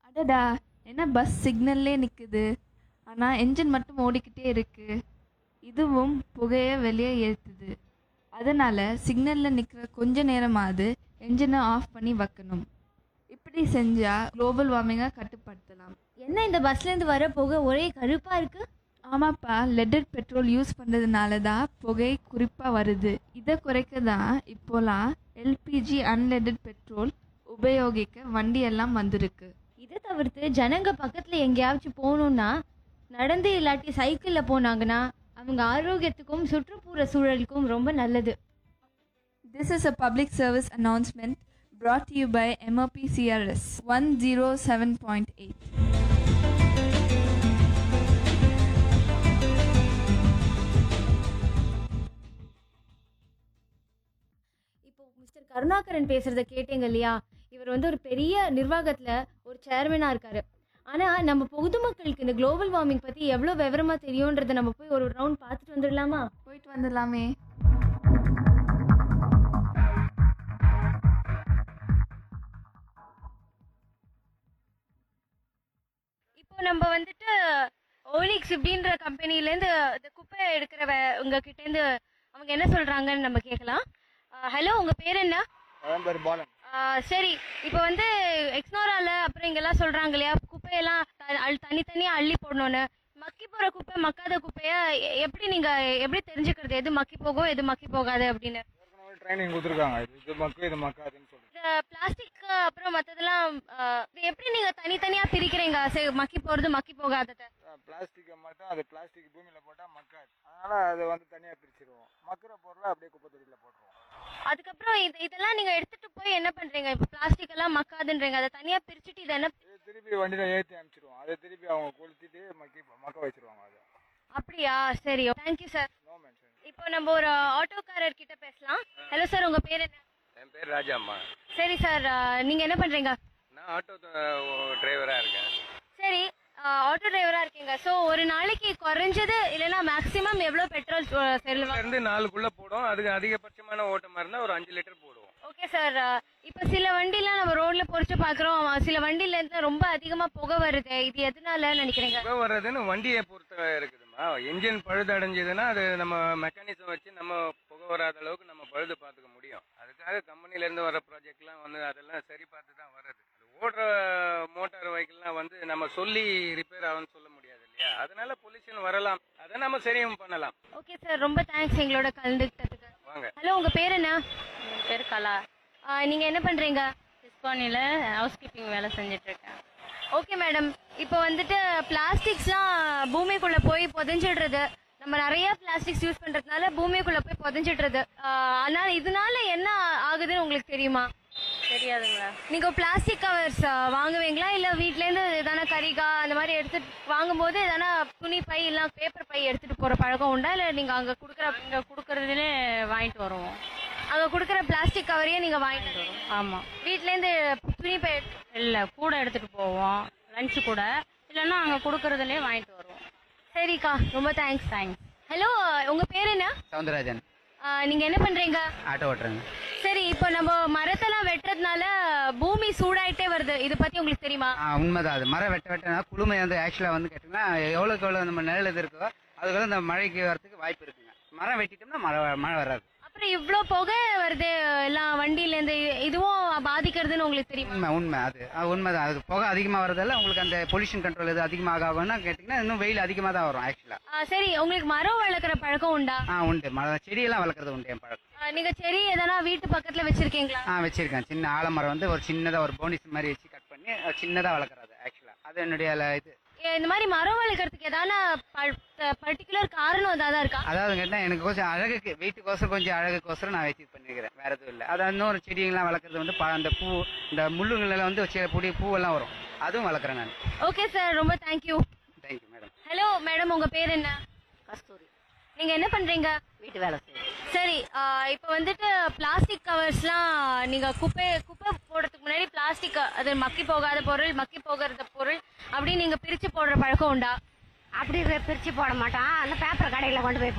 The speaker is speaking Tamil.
அடடா என்ன பஸ் சிக்னல்லே நிற்குது ஆனால் என்ஜின் மட்டும் ஓடிக்கிட்டே இருக்கு இதுவும் புகையை வெளியே ஏற்றுது அதனால் சிக்னலில் நிற்கிற கொஞ்ச நேரமாவது என்ஜினை ஆஃப் பண்ணி வைக்கணும் இப்படி செஞ்சால் குளோபல் வார்மிங்கை கட்டுப்படுத்தலாம் என்ன இந்த பஸ்லேருந்து வர புகை ஒரே கருப்பாக இருக்கு ஆமாப்பா லெட்டட் பெட்ரோல் யூஸ் பண்ணுறதுனால தான் புகை குறிப்பாக வருது இதை குறைக்க தான் இப்போலாம் எல்பிஜி அன்லெட்டட் பெட்ரோல் உபயோகிக்க வண்டி எல்லாம் வந்திருக்கு இதை தவிர்த்து ஜனங்க பக்கத்தில் எங்கேயாச்சும் போகணுன்னா நடந்து இல்லாட்டி சைக்கிளில் போனாங்கன்னா அவங்க ஆரோக்கியத்துக்கும் சுற்றுப்புற சூழலுக்கும் ரொம்ப நல்லது This is a public service announcement brought to you by MOP CRS 107.8. இப்போ மிஸ்டர் கருணாகரன் பேசுறத கேட்டீங்க இல்லையா இவர் வந்து ஒரு பெரிய நிர்வாகத்துல ஒரு சேர்மனா இருக்காரு ஆனா நம்ம பொதுமக்களுக்கு இந்த குளோபல் வார்மிங் பத்தி எவ்வளவு விவரமா தெரியும்ன்றத நம்ம போய் ஒரு ரவுண்ட் பார்த்துட்டு வந்துடலாமா போயிட்டு வந்துடலாமே இப்போ நம்ம வந்துட்டு ஓலிக்ஸ் இப்படின்ற கம்பெனிலேருந்து இந்த குப்பை எடுக்கிற உங்ககிட்ட இருந்து அவங்க என்ன சொல்றாங்கன்னு நம்ம கேட்கலாம் ஹலோ உங்க பேர் என்ன என் பேர் பாலன் ஆ, சரி இப்போ வந்து எக்ஸ்னோரால அப்புறம் இங்கெல்லாம் சொல்றாங்க இல்லையா குப்பையெல்லாம் த- அள்- தனித்தனியா அள்ளி போடணும்னு மக்கி போற குப்பை மக்காத குப்பைய எ- எப்படி நீங்க எப்படி தெரிஞ்சுக்கிறது எது மக்கி போகும் எது மக்கி போகாது அப்படின்னு ஏற்கனவே ட்ரைனிங் கொடுத்துருக்காங்க இது இது மக்கு இது மக்காதுன்னு சொல்லிட்டு இந்த பிளாஸ்டிக் அப்புறம் மத்ததெல்லாம் ஆ, இது எப்படி நீங்க தனித்தனியா பிரிக்கிறீங்க சரி மக்கி போறது மக்கி போகாதத பிளாஸ்டிக்கை மட்டும் அது பிளாஸ்டிக் பூமியில் போட்டால் மக்காது அதனால் அதை வந்து தனியாக பிரிச்சிருவோம் மக்கிற பொருளை அப்படியே குப்பை தொட்டியில் போட்டுருவோம் அதுக்கப்புறம் இது இதெல்லாம் நீங்க எடுத்துட்டு போய் என்ன பண்றீங்க இப்போ பிளாஸ்டிக் எல்லாம் மக்காதுன்றீங்க அதை தனியா பிரிச்சுட்டு இதை என்ன இது திருப்பி வண்டியில் ஏற்றி அனுப்பிச்சிடுவோம் அதை திருப்பி அவங்க கொளுத்திட்டு மக்கி மக்க வச்சிருவாங்க அதை அப்படியா சரி தேங்க்யூ சார் நோ மென்ஷன் இப்போ நம்ம ஒரு ஆட்டோக்காரர் கிட்ட பேசலாம் ஹலோ சார் உங்க பேர் என்ன என் பேர் ராஜாம்மா சரி சார் நீங்க என்ன பண்றீங்க நான் ஆட்டோ டிரைவராக இருக்கேன் சரி ஆட்டோ டிரைவரா இருக்கீங்க ஸோ ஒரு நாளைக்கு குறைஞ்சது இல்லைன்னா மேக்ஸிமம் எவ்வளவு பெட்ரோல் செல்லுவாங்க இருந்து நாலுக்குள்ள போடும் அதுக்கு அதிகபட்சமான ஓட்டமா இருந்தா ஒரு அஞ்சு லிட்டர் போடுவோம் ஓகே சார் இப்போ சில வண்டிலாம் நம்ம ரோட்ல பொறிச்சு பாக்குறோம் சில வண்டில இருந்து ரொம்ப அதிகமா புகை வருது இது எதனால நினைக்கிறீங்க புகை வர்றதுன்னு வண்டியை பொறுத்த இருக்குதுமா என்ஜின் பழுது அடைஞ்சதுன்னா அது நம்ம மெக்கானிசம் வச்சு நம்ம புகை வராத அளவுக்கு நம்ம பழுது பார்த்துக்க முடியும் அதுக்காக கம்பெனில இருந்து வர ப்ராஜெக்ட்லாம் வந்து அதெல்லாம் சரி பார்த்து தான் வர்றது அது ஓடுற மோட்டார் வெஹிக்கிள்லாம் வந்து நம்ம சொல்லி ரிப்பேர் ஆகும்னு சொல்ல முடியாது இல்லையா அதனால பொல்யூஷன் வரலாம் அதை நம்ம சரியும் பண்ணலாம் ஓகே சார் ரொம்ப தேங்க்ஸ் எங்களோட கலந்துக்கிட்டதுக்கு வாங்க ஹலோ உங்க பேர் என்ன என் பேர் கலா ஆ, நீங்க என்ன பண்றீங்க டிஸ்பானியில் ஹவுஸ் கீப்பிங் வேலை செஞ்சுட்டு இருக்கேன் ஓகே மேடம் இப்போ வந்துட்டு பிளாஸ்டிக்ஸ்லாம் பூமிக்குள்ள போய் புதைஞ்சிடுறது நம்ம நிறைய பிளாஸ்டிக்ஸ் யூஸ் பண்றதுனால பூமிக்குள்ள போய் புதைஞ்சிடுறது ஆஹ் அதனால இதனால என்ன ஆகுதுன்னு உங்களுக்கு தெரியுமா தெரியாதுங்களா நீங்க பிளாஸ்டிக் கவர்ஸ் வாங்குவீங்களா இல்ல வீட்ல இருந்து எதனா கரிகா அந்த மாதிரி எடுத்துட்டு வாங்கும்போது எதனா துணி பை இல்ல பேப்பர் பை எடுத்துட்டு போற பழக்கம் உண்டா இல்ல நீங்க அங்க குடுக்குற இங்கே கொடுக்கறதுலே வாங்கிட்டு வருவோம் அங்க குடுக்குற பிளாஸ்டிக் கவரையே நீங்க வாங்கிட்டு வருவீங்க. ஆமாம் வீட்ல இருந்து துணி பை எடுத்து- இல்லை கூட எடுத்துகிட்டு போவோம் லஞ்சு கூட இல்லைன்னா அங்கே கொடுக்கறதுலே வாங்கிட்டு வருவோம் சரிக்கா ரொம்ப தேங்க்ஸ் தேங்க்ஸ் ஹலோ உங்க பேர் என்ன சவுந்தரராஜன் ஆஹ் நீங்க என்ன பண்றீங்க ஆட்டோ ஓட்டுறேங்க சரி இப்போ நம்ம மரத்தெல்லாம் வெட்டுறதுனால பூமி சூடாயிட்டே வருது இத பத்தி உங்களுக்கு தெரியுமா ஆ உண்மைதான் அது மரம் வெட்ட வெட்டனா குளுமை வந்து ஆக்சுவலாக வந்து கேட்டிங்கன்னா எவ்வளோக்கு எவ்வளோ நம்ம நிழல் இது இருக்கோ அதுக்கு இந்த மழைக்கு வரதுக்கு வாய்ப்பு இருக்குங்க மரம் வெட்டிட்டோம்னா மழை வ- மழை வராது அப்புறம் இவ்ளோ புகை வருது எல்லாம் வண்டியில இருந்து இதுவும் பாதிக்கிறதுன்னு உங்களுக்கு தெரியுமா உண்மை உண்மை அது அது உண்மைதான் அது புகை அதிகமாக வரதால உங்களுக்கு அந்த பொல்யூஷன் கண்ட்ரோல் இது அதிகமாக ஆகும்னா கேட்டிங்கன்னா இன்னும் வெயில் அதிகமாக தான் வரும் ஆக்சுவலாக ஆஹ் சரி உங்களுக்கு மரம் வளர்க்குற பழக்கம் உண்டா ஆ உண்டு மரம் செடியெல்லாம் வளர்க்குறது உண்டு என் பழக்கம் ஆஹ் நீங்க செடி எதனா வீட்டு பக்கத்துல வச்சிருக்கீங்களா ஆ வச்சிருக்கேன் சின்ன ஆலமரம் வந்து ஒரு சின்னதாக ஒரு போனிஸ் மாதிரி வச்சு கட் பண்ணி சின்னதாக வளர்க்குறது ஆக்சுவலாக அது என்னுடைய ல- இது ஏ, இந்த மாதிரி மரம் வளர்க்கறதுக்கு எதான பர்டிகுலர் காரணம் ஏதாவது இருக்கா அதாவது கேட்டால் எனக்கு கொஞ்சம் அழகுக்கு வீட்டுக்கோசரம் கொஞ்சம் அழகுக்கோசரம் நான் வச்சு பண்ணிருக்கிறேன் வேற எதுவும் இல்லை அதாவது இன்னொரு செடிங்கெல்லாம் வளர்க்குறது வந்து ப- அந்த பூ இந்த முள்ளுங்களெல்லாம் வந்து வச்சு பொடி பூவெல்லாம் வரும் அதுவும் வளர்க்குறேன் நான் ஓகே சார் ரொம்ப thank you thank you madam hello madam உங்க பேர் என்ன கஸ்தூரி நீங்க என்ன பண்றீங்க வீட்டு வேலை செய்யும் சரி இப்போ வந்துட்டு பிளாஸ்டிக் கவர்ஸ்லாம் நீங்க குப்பை குப்பை போடுறதுக்கு முன்னாடி பிளாஸ்டிக் அது மக்கி போகாத பொருள் மக்கி போகிறது பொருள் அப்படி நீங்க பிரிச்சு போடுற பழக்கம் உண்டா அப்படி பிரிச்சு போட மாட்டான் அந்த பேப்பர் கடையில் கொண்டு போய்